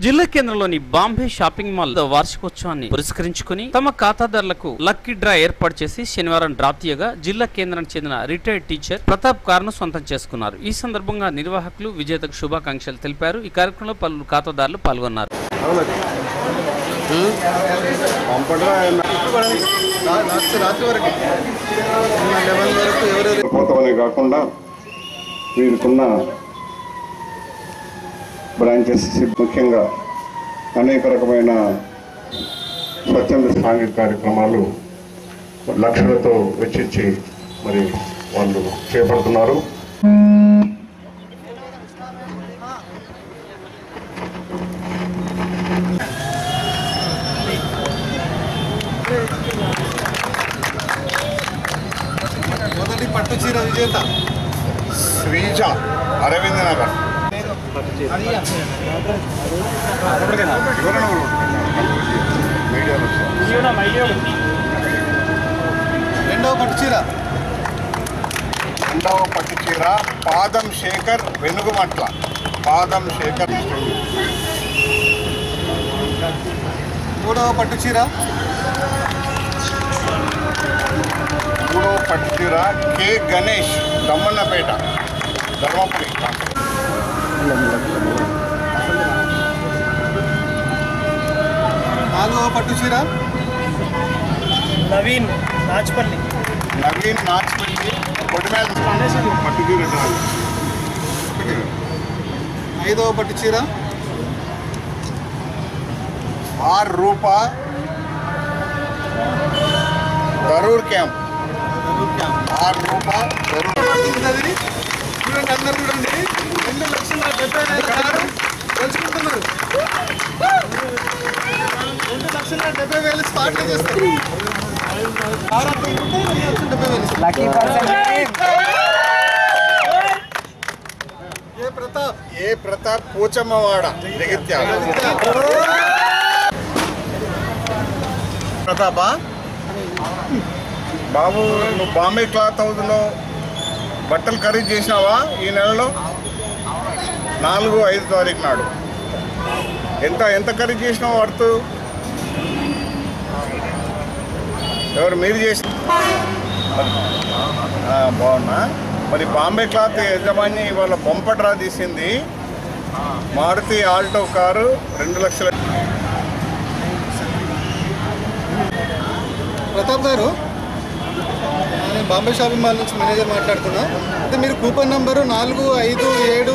జిల్లా కేంద్రంలోని Bombay shopping mall వార్షికోత్సవాన్ని పురస్కరించుకుని తమ ఖాతాదారులకు లక్కీ డ్రా ఏర్పాటు చేసి శనివారం డ్రా తీయగా జిల్లా కేంద్రానికి చెందిన రిటైర్డ్ టీచర్ ప్రతాప్ కారును సొంతం చేసుకున్నారు ఈ సందర్భంగా నిర్వాహకులు విజేతకు శుభాకాంక్షలు తెలిపారు ఈ కార్యక్రమంలో పలువురు ఖాతాదారులు పాల్గొన్నారు పంపడరా రాత్రి రాత్రి వరకు నిన్న లెవెన్ వరకు ఎవరెవరు పోతామనే కాకుండా వీరికున్న బ్రాంచెస్ ముఖ్యంగా అనేక రకమైన స్వచ్ఛంద సాంఘిక కార్యక్రమాలు లక్షలతో వెచ్చించి మరి వాళ్ళు చేపడుతున్నారు మొదటి పట్టు చీర విజేత శ్రీజ అరవింద్ నగర్ ఎవరైనా కూడా మీడియాలో వస్తారు. రెండవ పట్టు చీర రెండవ పట్టు చీర పాదం శేఖర్ వెనుగుమట్ల పాదం శేఖర్ మూడవ పట్టు చీర మూడవ పట్టు చీర కె గణేష్ దమ్మన్నపేట ధర్మపురి నాలుగవ పట్టు చీర నవీన్ నాచుపల్లి నవీన్ నాచ్పల్లి కొడిమేల పట్టు చీర చాలు. ఒకటి ఐదవ పట్టు చీర R Rupa Darur camp R Rupa Darur అది చూడండి అందరు చూడండి రెండు లక్షల డెబ్బై వేల కారు పంచుకుంటున్నారు రెండు లక్షల డెబ్బై వేలు స్టార్ట్ చేస్తారు కారు అమ్ముకుంటే రెండు లక్షల డెబ్బై వేలు ఇస్తారు. ఏ ప్రతాప్ ఏ ప్రతాప్ పోచమ్మవాడ జగిత్యాల ప్రతాపా బాబు నువ్వు బాంబే క్లాత్ హౌస్లో బట్టలు ఖరీదు చేసినావా ఈ నెలలో నాలుగు ఐదు తారీఖు నాడు ఎంత ఎంత ఖరీదు చేసినావు వర్త్ ఎవరు మీరు చేసి ఆ, బాగున్నా మరి బాంబే క్లాత్ యజమాని ఇవాళ బొంపట్రా తీసింది మారుతి ఆల్టో కారు రెండు లక్షల ప్రతాప్ గారు నేను బాంబే షాపింగ్ మాల్ నుంచి మేనేజర్ మాట్లాడుతున్నా అయితే మీరు కూపన్ నంబరు నాలుగు ఐదు ఏడు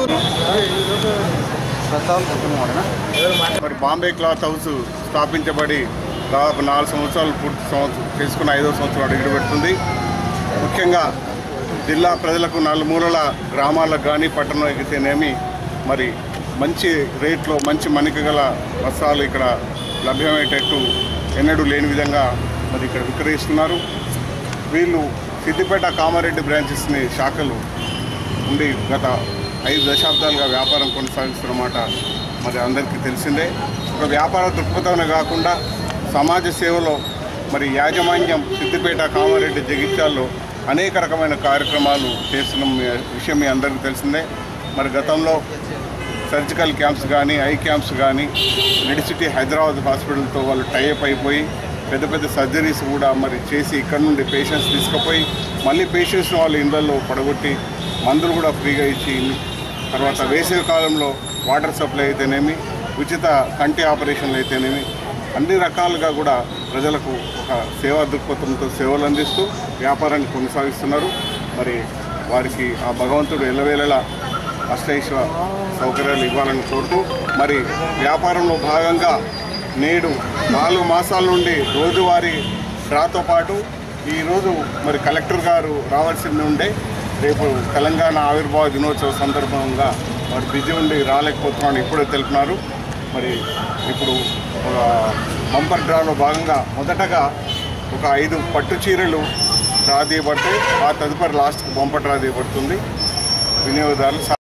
మరి బాంబే క్లాత్ హౌస్ స్థాపించబడి దాదాపు నాలుగు సంవత్సరాలు పూర్తి సంవత్సరం చేసుకున్న ఐదో సంవత్సరం అడుగుడు పెడుతుంది ముఖ్యంగా జిల్లా ప్రజలకు నలుమూలల గ్రామాలకు కానీ పట్టణం ఎగితేనేమి మరి మంచి రేట్లో మంచి మన్నిక గల వస్త్రాలు ఇక్కడ లభ్యమయ్యేటట్టు ఎన్నడూ లేని విధంగా మరి ఇక్కడ విక్రయిస్తున్నారు వీళ్ళు సిద్దిపేట కామారెడ్డి బ్రాంచెస్ని శాఖలు ఉండి గత ఐదు దశాబ్దాలుగా వ్యాపారం కొనసాగిస్తున్నమాట మరి అందరికీ తెలిసిందే ఒక వ్యాపార దృక్పథమే కాకుండా సమాజ సేవలో మరి యాజమాన్యం సిద్దిపేట కామారెడ్డి జగిత్యాల్లో అనేక రకమైన కార్యక్రమాలు చేస్తున్న మీ- విషయం మీ అందరికీ తెలిసిందే మరి గతంలో సర్జికల్ క్యాంప్స్ కానీ ఐ క్యాంప్స్ కానీ మెడిసిటీ హైదరాబాద్ హాస్పిటల్తో వాళ్ళు టైఅప్ అయిపోయి పెద్ద పెద్ద సర్జరీస్ కూడా మరి చేసి ఇక్కడ నుండి పేషెంట్స్ తీసుకుపోయి మళ్ళీ పేషెంట్స్ని వాళ్ళు ఇళ్ళల్లో పడగొట్టి మందులు కూడా ఫ్రీగా ఇచ్చి తర్వాత వేసవి కాలంలో వాటర్ సప్లై అయితేనేమి ఉచిత కంటి ఆపరేషన్లు అయితేనేమి అన్ని రకాలుగా కూడా ప్రజలకు ఒక సేవా దృక్పథంతో సేవలు అందిస్తూ వ్యాపారాన్ని కొనసాగిస్తున్నారు మరి వారికి ఆ భగవంతుడు ఎల్లవేళలా అష్టైశ్వ సౌకర్యాలు ఇవ్వాలని కోరుతూ మరి వ్యాపారంలో భాగంగా నేడు నాలుగు మాసాల నుండి రోజువారీ డ్రాతో పాటు ఈరోజు మరి కలెక్టర్ గారు రావాల్సింది ఉండే రేపు తెలంగాణ ఆవిర్భావ దినోత్సవ సందర్భంగా మరి బిజీ ఉండి రాలేకపోతున్నాను ఇప్పుడే తెలిపినారు మరి ఇప్పుడు ఒక బంపర్ డ్రాలో భాగంగా మొదటగా ఒక ఐదు పట్టు చీరలు డ్రా తీయబడతాయి ఆ తదుపరి లాస్ట్కి బంపర్ డ్రా తీయబడుతుంది వినియోగదారులు